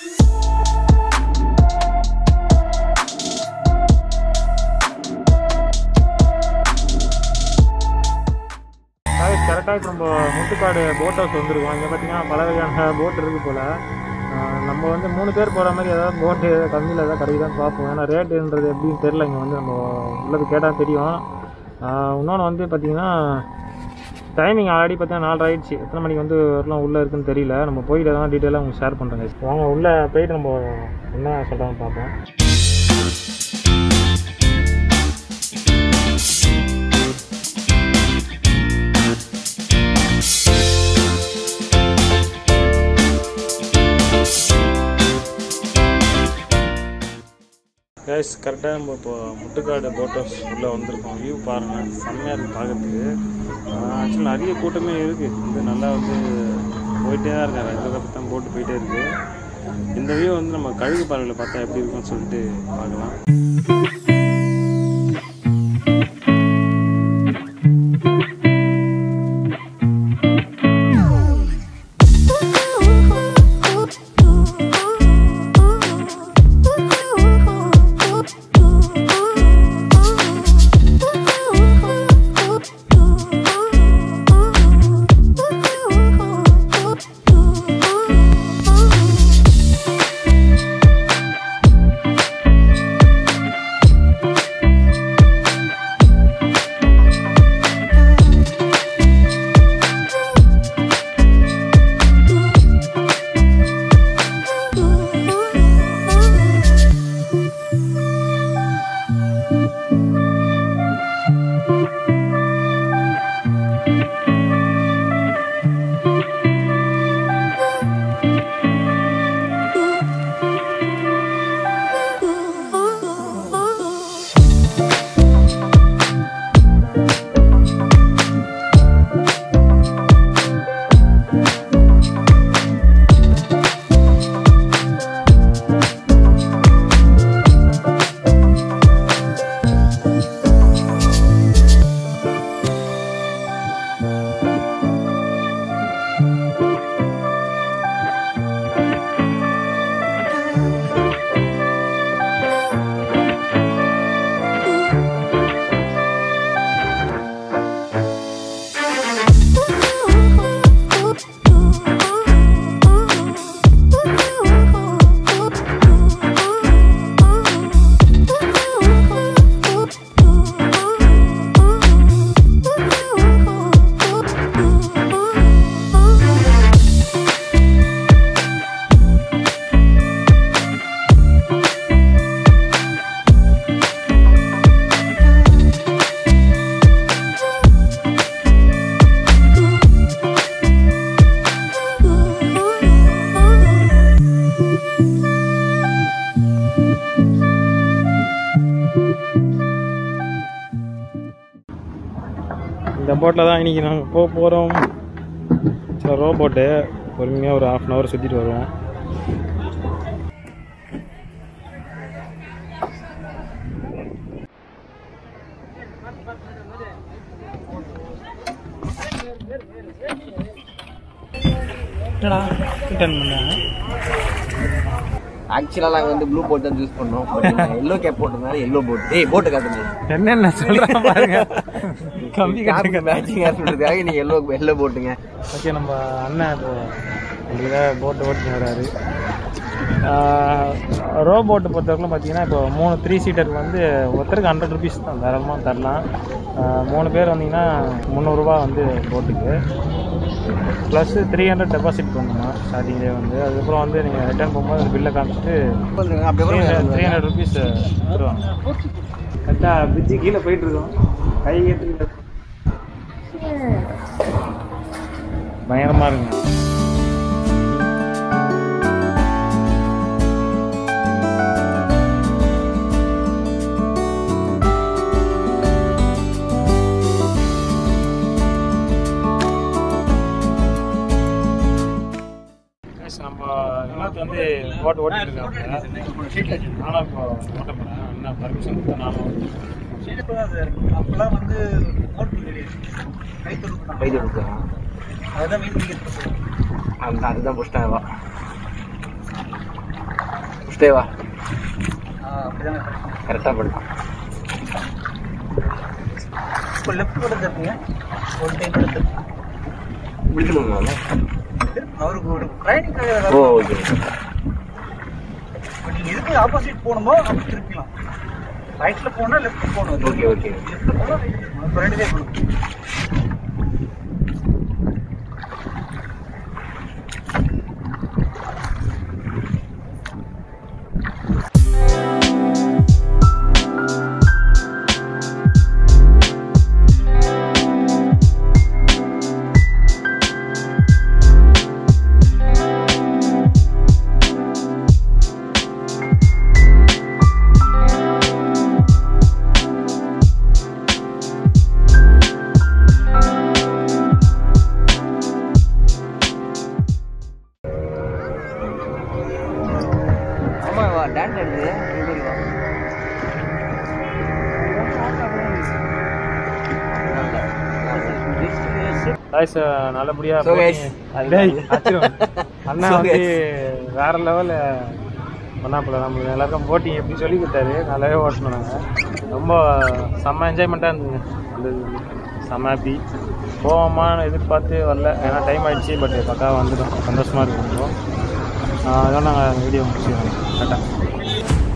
கரெக்டாக இப்போ நம்ம முட்டுக்காடு போட் ஹவுஸ் வந்திருக்கோம் இங்கே பார்த்தீங்கன்னா பல வகையான போட் இருக்குது போல் நம்ம வந்து மூணு பேர் போகிற மாதிரி ஏதாவது போட்டு கம்மியில் ஏதாவது கிடைக்குதான்னு பார்ப்போம் ஏன்னா ரேட்டுன்றது எப்படின்னு தெரில இங்கே வந்து நம்ம உள்ளது கேட்டால் தெரியும் இன்னொன்று வந்து பார்த்திங்கன்னா டைமிங் ஆல்ரெடி பார்த்தீங்கன்னா நாலு ஆயிடுச்சு எத்தனை மணிக்கு வந்து வரலாம் உள்ளே இருக்குன்னு தெரியல நம்ம போயிட்டு தான் டீட்டெயிலாக உங்களுக்கு ஷேர் பண்ணுறேங்க வாங்க உள்ளே போயிட்டு நம்ம என்ன சொல்கிறாங்கன்னு பார்ப்போம் கேஸ் கரெக்டாக நம்ம இப்போ முட்டுக்காடு போட் ஹவுஸ் உள்ளே வந்திருக்கோம் வியூ பாருங்கள் செம்மையாக இருக்குது பார்க்கறதுக்கு ஆக்சுவலி நிறைய கூட்டமே இருக்குது வந்து நல்லா வந்து போயிட்டே தான் இருக்காரு ரெண்டு கப்பு தான் போட்டு போயிட்டே இருக்குது இந்த வியூ வந்து நம்ம கழுகு பார்வையில் பார்த்தா எப்படி இருக்கும்னு சொல்லிட்டு பார்க்கலாம் இந்த போட்டில் தான் இன்றைக்கி நாங்கள் போக போகிறோம் சரி ரோ போட்டு பொறுமையாக ஒரு ஹாஃப் அன் ஹவர் சுற்றிட்டு வருவோம் என்னடா ரிட்டர்ன் பண்ணாங்க ஆக்சுவலாக நாங்கள் வந்து ப்ளூ போட் தான் சூஸ் பண்ணோம் எல்லோ கேப் போட்டிருந்தாலும் எல்லோ போட் ஏய் போட்டு காட்டுங்க என்னென்ன சொல்கிறேன் பாருங்க கம்மி கட்டுங்க மேட்சிங்காக சொல்கிறதுக்காக நீங்கள் எல்லோ எல்லோ போட்டுங்க ஓகே நம்ம அண்ணன் இப்போ உங்களுக்கு போட்டு ஓட்டின்னு வராரு ரோ போட்டு பொறுத்தவரைக்கும் பார்த்தீங்கன்னா இப்போ மூணு த்ரீ சீட்டருக்கு வந்து ஒருத்தருக்கு ஹண்ட்ரட் ருபீஸ் தான் தாராளமாக தரலாம் ஆஹ் மூணு பேர் வந்தீங்கன்னா முந்நூறுரூவா வந்து போட்டுக்கு ப்ளஸ் த்ரீ ஹண்ட்ரட் டெபாசிட் பண்ணணுமா ஸ்டார்டிங்லேயே வந்து அதுக்கப்புறம் வந்து நீங்கள் ரிட்டர்ன் போகும்போது அந்த பில்லை காமிச்சிட்டு த்ரீ த்ரீ ஹண்ட்ரட் ருபீஸ் தருவாங்க கரெக்டாக பிரிட்ஜு கீழே போயிட்டு இருக்கோம் கை கேட்டு பயங்கரமாக இருக்குங்க Guys, நம்ம வினோத் வந்து போட்டு ஓட்டிட்டு இருக்காங்க நானும் இப்போ ஓட்ட போகிறேன் என்ன பர்மிஷன் கொடுத்தா நானும் அப்பெல்லாம் வந்து மோட்டர் கிடையாது கைத்தொழுக்கு தான் கைது கொடுக்கலாம் அதுதான் மீன் பிடிக்கிறது அந்த அதுதான் புஷ்டாவா லெஃப்டே வா அப்படிதானே கரெக்டாக பண்ணிட்டான் இப்போ லெஃப்ட் கூட தருங்க ஒரு டைம் எடுத்து பிடிக்கணுமா அவருக்கு ஒரு ட்ரைனிங் ஓ ஓகே நீங்க எதுக்கு ஆப்போசிட் போகணுமோ அப்படி திருப்பிக்கலாம் ரைட்ல போனா லெஃப்ட் போகணும் ஓகே ஓகே லெஃப்ட்ல போனா ரைட் போகணும் இப்போ ரெண்டு போகணும் ஆமா வா டான்ஸ் ஆடுது இங்க வா காய்ஸ் நல்லபடியா So guys, boating- டேய், அச்சிரும். அண்ணா So வந்து guys. வேற லெவல்ல பண்ணாப்புல நம்மளுக்கு எல்லாருக்கும் போட்டிங் எப்படி சொல்லி கொடுத்தாரு நல்லாவே ஓட்டணும் நாங்கள் ரொம்ப செம்ம என்ஜாய்மெண்ட்டாக இருந்ததுங்க அந்த இது செம்ம ஹாப்பி போவோமான்னு எதிர்பார்த்து வரல ஏன்னா டைம் ஆயிடுச்சு பட் பக்காவாக வந்துட்டோம் சந்தோஷமாக இருக்கும் அதோட நாங்கள் வீடியோ முடிச்சுக்கிறோம் கரெக்டாக